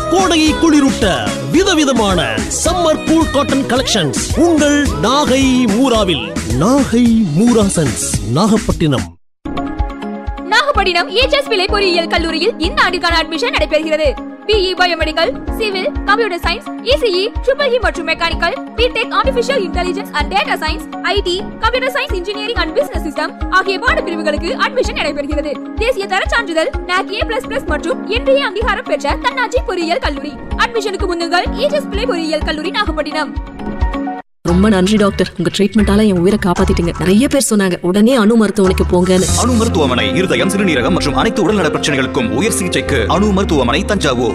கோடையை குளிரூட்ட விதவிதமான summer cool cotton collections உங்கள் நாகை மூராவில் நாகை மூராசன்ஸ் நாகப்பட்டினம் நாகப்பட்டினம் ஏச்எஸ் பிள்ளை பொறியியல் கல்லூரியில் இந்த ஆண்டுக்கான அட்மிஷன் நடைபெறுகிறது BE biomedical civil computer science ECE triple E மற்றும் mechanical BTech artificial intelligence and data science IT computer science engineering and business system ஆகிய பாடப்பிரிவுகளுக்கு அட்மிஷன் நடைபெறுகிறது தேசிய தர சான்றிதழ் NAC A++ மற்றும் இன்றைய அங்கீகாரம் பெற்ற தன்னாட்சி பொறியியல் கல்லூரி அட்மிஷனுக்கு முன்னுங்கள் ஏச்எஸ் பிள்ளை பொறியியல் கல்லூரி நாகப்பட்டினம் ரொம்ப நன்றி டாக்டர் உங்க ட்ரீட்மெண்டால என் உயிரை காப்பாத்திட்டீங்க நிறைய பேர் சொன்னாங்க உடனே அணு மருத்துவமனைக்கு போங்கன்னு அணு மருத்துவமனை இருதயம் சிறுநீரகம் மற்றும் அனைத்து உடல்நல பிரச்சனைகளுக்கும் உயர் சிகிச்சைக்கு அணு மருத்துவமனை தஞ்சாவூர்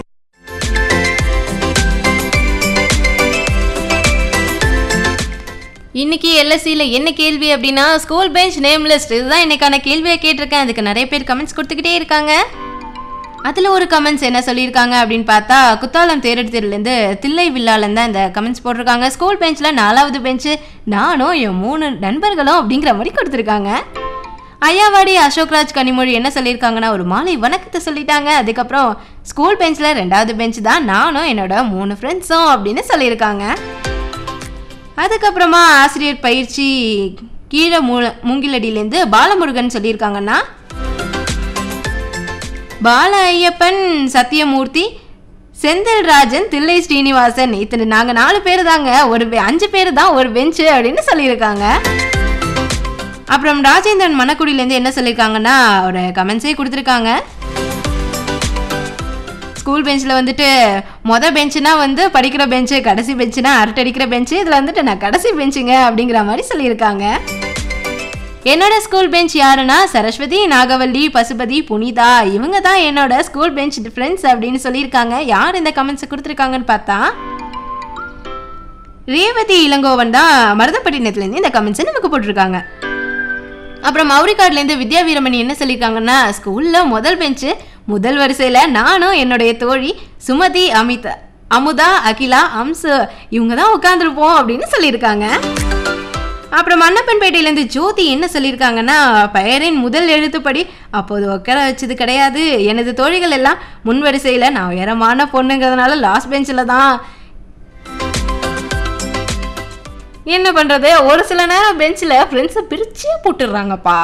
இன்னைக்கு எல்எஸ்சியில் என்ன கேள்வி அப்படின்னா ஸ்கூல் பெஞ்ச் நேம் லிஸ்ட் இதுதான் இன்னைக்கான கேள்வியை கேட்டிருக்கேன் அதுக்கு நிறைய பேர் கமெண்ட்ஸ் கொடுத்துக்கிட்டே இருக்காங்க அதில் ஒரு கமெண்ட்ஸ் என்ன சொல்லியிருக்காங்க அப்படின்னு பார்த்தா குத்தாலம் தேரெடுத்திலேருந்து தில்லை வில்லாலேருந்து தான் இந்த கமெண்ட்ஸ் போட்டிருக்காங்க ஸ்கூல் பெஞ்சில் நாலாவது பெஞ்சு நானும் என் மூணு நண்பர்களும் அப்படிங்கிற மாதிரி கொடுத்துருக்காங்க ஐயாவாடி அசோக்ராஜ் கனிமொழி என்ன சொல்லியிருக்காங்கன்னா ஒரு மாலை வணக்கத்தை சொல்லிட்டாங்க அதுக்கப்புறம் ஸ்கூல் பெஞ்சில் ரெண்டாவது பெஞ்ச் தான் நானும் என்னோட மூணு ஃப்ரெண்ட்ஸும் அப்படின்னு சொல்லியிருக்காங்க அதுக்கப்புறமா ஆசிரியர் பயிற்சி கீழே மூ மூங்கிலடியிலேருந்து பாலமுருகன் சொல்லியிருக்காங்கன்னா பால ஐயப்பன் சத்தியமூர்த்தி செந்தில்ராஜன் தில்லை ஸ்ரீனிவாசன் இத்தனை நாங்கள் நாலு பேர் தாங்க ஒரு பெ- அஞ்சு பேர் தான் ஒரு பெஞ்சு அப்படின்னு சொல்லியிருக்காங்க அப்புறம் ராஜேந்திரன் மணக்குடியிலேருந்து என்ன சொல்லியிருக்காங்கன்னா ஒரு கமெண்ட்ஸே கொடுத்துருக்காங்க ஸ்கூல் பெஞ்சில் வந்துட்டு மொத பெஞ்சுனா வந்து படிக்கிற பெஞ்சு கடைசி பெஞ்சுனா அரட்டடிக்கிற பெஞ்சு இதில் வந்துட்டு நான் கடைசி பெஞ்சுங்க அப்படிங்கிற மாதிரி சொல்லியிருக்காங்க என்னோட ஸ்கூல் பெஞ்ச் யாருன்னா சரஸ்வதி நாகவல்லி பசுபதி புனிதா இவங்க தான் என்னோட ஸ்கூல் பெஞ்ச் ஃப்ரெண்ட்ஸ் அப்படின்னு சொல்லியிருக்காங்க யார் இந்த கமெண்ட்ஸை கொடுத்துருக்காங்கன்னு பார்த்தா ரேவதி இளங்கோவன் தான் மருதப்பட்டினத்துலேருந்து இந்த கமெண்ட்ஸை நமக்கு போட்டிருக்காங்க அப்புறம் மௌரிக்காட்லேருந்து வித்யா வீரமணி என்ன சொல்லியிருக்காங்கன்னா ஸ்கூலில் முதல் பெஞ்சு முதல் வரிசையில் நானும் என்னுடைய தோழி சுமதி அமிதா அமுதா அகிலா அம்சு இவங்க தான் உட்காந்துருப்போம் அப்படின்னு சொல்லியிருக்காங்க அப்புறம் மன்னப்பன்பேட்டையிலேருந்து ஜோதி என்ன சொல்லியிருக்காங்கன்னா பெயரின் முதல் எழுத்துப்படி அப்போது உட்கார வச்சது கிடையாது எனது தோழிகள் எல்லாம் முன் வரிசையில் நான் உயரமான பொண்ணுங்கிறதுனால லாஸ்ட் பெஞ்சில் தான் என்ன பண்றது ஒரு சில நேரம் பெஞ்சில் ஃப்ரெண்ட்ஸை பிரிச்சே போட்டுடுறாங்கப்பா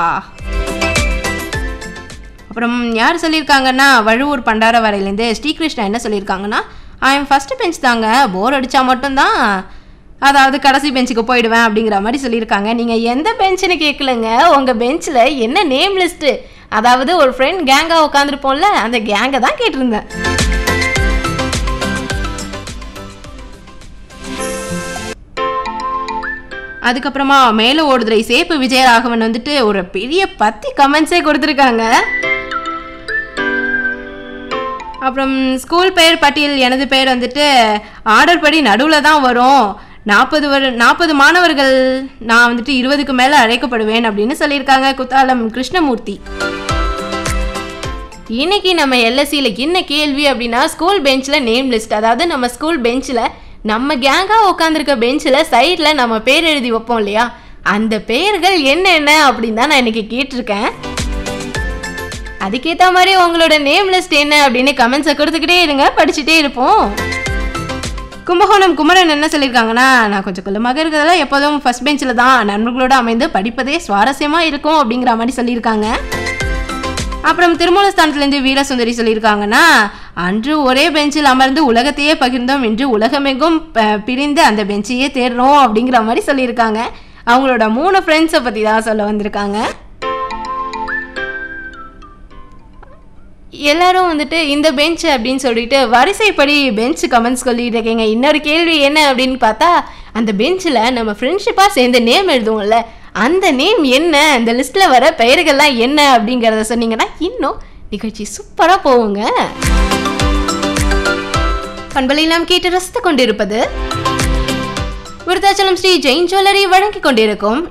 அப்புறம் யார் சொல்லியிருக்காங்கன்னா வழுவூர் பண்டார வரையிலேருந்து ஸ்ரீகிருஷ்ணா என்ன சொல்லியிருக்காங்கன்னா ஐம் ஃபஸ்ட்டு பெஞ்ச் தாங்க போர் அடித்தா மட்டும்தான் அதாவது கடைசி பெஞ்சுக்கு போயிடுவேன் அப்படிங்கிற மாதிரி சொல்லியிருக்காங்க நீங்கள் எந்த பெஞ்சுன்னு கேட்கலங்க உங்கள் பெஞ்சில் என்ன நேம் லிஸ்ட்டு அதாவது ஒரு ஃப்ரெண்ட் கேங்காக உட்காந்துருப்போம்ல அந்த கேங்கை தான் கேட்டிருந்தேன் அதுக்கப்புறமா மேலே ஓடுதுறை சேப்பு விஜயராகவன் வந்துட்டு ஒரு பெரிய பத்தி கமெண்ட்ஸே கொடுத்துருக்காங்க அப்புறம் ஸ்கூல் பெயர் பட்டியல் எனது பெயர் வந்துட்டு ஆர்டர் படி நடுவில் தான் வரும் நாற்பது வரு நாற்பது மாணவர்கள் நான் வந்துட்டு இருபதுக்கு மேலே அழைக்கப்படுவேன் அப்படின்னு சொல்லியிருக்காங்க குத்தாலம் கிருஷ்ணமூர்த்தி இன்னைக்கு நம்ம எல்எஸ்சியில் என்ன கேள்வி அப்படின்னா ஸ்கூல் பெஞ்சில் நேம் லிஸ்ட் அதாவது நம்ம ஸ்கூல் பெஞ்சில் நம்ம கேங்காக உட்காந்துருக்க பெஞ்சில் சைடில் நம்ம பேர் எழுதி வைப்போம் இல்லையா அந்த பெயர்கள் என்னென்ன அப்படின்னு தான் நான் இன்னைக்கு கேட்டிருக்கேன் அதுக்கேற்ற மாதிரி உங்களோட நேம் லிஸ்ட் என்ன அப்படின்னு கமெண்ட்ஸை கொடுத்துக்கிட்டே இருங்க படிச்சுட்டே இருப்போம் கும்பகோணம் குமரன் என்ன சொல்லியிருக்காங்கன்னா நான் கொஞ்சம் குள்ளமாக இருக்கிறதால எப்போதும் ஃபர்ஸ்ட் பெஞ்சில் தான் நண்பர்களோட அமைந்து படிப்பதே சுவாரஸ்யமாக இருக்கும் அப்படிங்கிற மாதிரி சொல்லியிருக்காங்க அப்புறம் திருமூலஸ்தானத்துலேருந்து வீரசுந்தரி சொல்லியிருக்காங்கன்னா அன்று ஒரே பெஞ்சில் அமர்ந்து உலகத்தையே பகிர்ந்தோம் இன்று உலகமெங்கும் ப- பிரிந்து அந்த பெஞ்சையே தேடுறோம் அப்படிங்கிற மாதிரி சொல்லியிருக்காங்க அவங்களோட மூணு ஃப்ரெண்ட்ஸை பற்றி தான் சொல்ல வந்திருக்காங்க எல்லாரும் வந்துட்டு இந்த பெஞ்ச் அப்படின்னு சொல்லிட்டு வரிசைப்படி பெஞ்ச் கமெண்ட்ஸ் சொல்லிட்டு இருக்கீங்க இன்னொரு கேள்வி என்ன அப்படின்னு பார்த்தா அந்த பெஞ்சில் நம்ம ஃப்ரெண்ட்ஷிப்பாக சேர்ந்து நேம் எழுதுவோம்ல அந்த நேம் என்ன அந்த லிஸ்ட்டில் வர பெயர்கள்லாம் என்ன அப்படிங்கிறத சொன்னீங்கன்னா இன்னும் நிகழ்ச்சி சூப்பராக போகுங்க பண்பலையெல்லாம் கேட்டு ரசித்து கொண்டிருப்பது விருத்தாச்சலம் ஸ்ரீ ஜெயின் ஜுவல்லரி வழங்கிக் கொண்டிருக்கும்